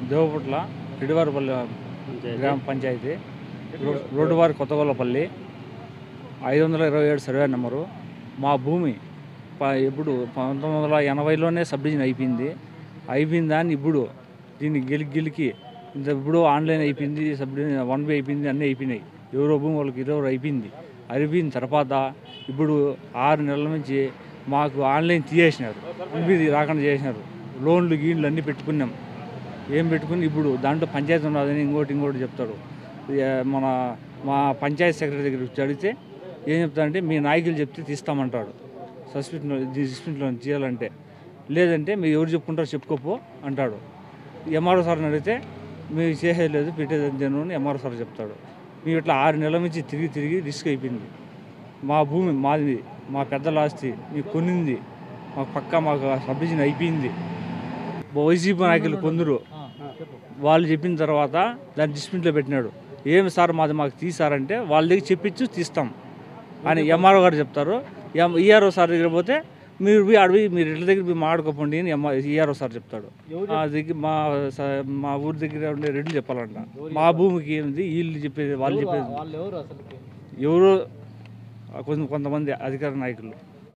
దేవపుట్ల ఇడివారిపల్లి గ్రామ పంచాయతీ రో- రోడ్డువారి కొత్తగొల్లపల్లి ఐదు వందల ఇరవై ఏడు సర్వే నెంబరు మా భూమి ప- ఇప్పుడు పంతొమ్మిది వందల ఎనభైలోనే సబ్ డివిజన్ అయిపోయింది అయిపోయిన దాన్ని ఇప్పుడు దీన్ని గెలికి గెలికి ఇంత ఇప్పుడు ఆన్లైన్ అయిపోయింది సబ్ డివిజన్ వన్ బి అయిపోయింది అన్నీ అయిపోయినాయి ఎవరో భూమి వాళ్ళకి ఇరవై అయిపోయింది అయిపోయిన తర్వాత ఇప్పుడు ఆరు నెలల నుంచి మాకు ఆన్లైన్ తీసేసినారు ఇది రాకుండా చేసినారు లోన్లు గీన్లు అన్నీ పెట్టుకున్నాం ఏం పెట్టుకుని ఇప్పుడు దాంట్లో పంచాయతీ ఉన్నదని ఇంకోటి ఇంకోటి చెప్తాడు ఇక మన మా పంచాయతీ సెక్రటరీ దగ్గర వచ్చి అడిగితే ఏం చెప్తాడంటే మీ నాయకులు చెప్తే తీస్తామంటాడు సస్పెన్స్లో సస్పెన్స్లో చేయాలంటే లేదంటే మీరు ఎవరు చెప్పుకుంటారో చెప్పుకోపో అంటాడు ఎంఆర్ఓ సార్ని అడిగితే మీరు చేసేది లేదు పెట్టేది అంతేను అని ఎంఆర్ఓ సార్ చెప్తాడు మేము ఇట్లా ఆరు నెలల నుంచి తిరిగి తిరిగి రిస్క్ అయిపోయింది మా భూమి మాది మా పెద్దల ఆస్తి మీకు కొనింది మాకు పక్క మాకు సబ్ డివిజన్ అయిపోయింది వైసీపీ నాయకులు కొందరు వాళ్ళు చెప్పిన తర్వాత దాన్ని డిస్ప్యూట్లో పెట్టినాడు ఏమి సార్ మాది మాకు తీసారంటే వాళ్ళ దగ్గర చెప్పించు తీస్తాం అని ఎంఆర్ఓ గారు చెప్తారు ఎం ఈఆర్ఓ సార్ దగ్గర పోతే మీరు పోయి అడవి మీరు ఇళ్ళ దగ్గర పోయి మాట్లాడుకోపోండి అని ఎంఆర్ ఈఆర్ఓ సార్ చెప్తాడు మా దగ్గర మా స- మా ఊరి దగ్గర ఉండే రెడ్లు చెప్పాలంట మా భూమికి ఏంది వీళ్ళు చెప్పేది వాళ్ళు చెప్పేది వాళ్ళు ఎవరు అసలు ఎవరో కొంత కొంతమంది అధికార నాయకులు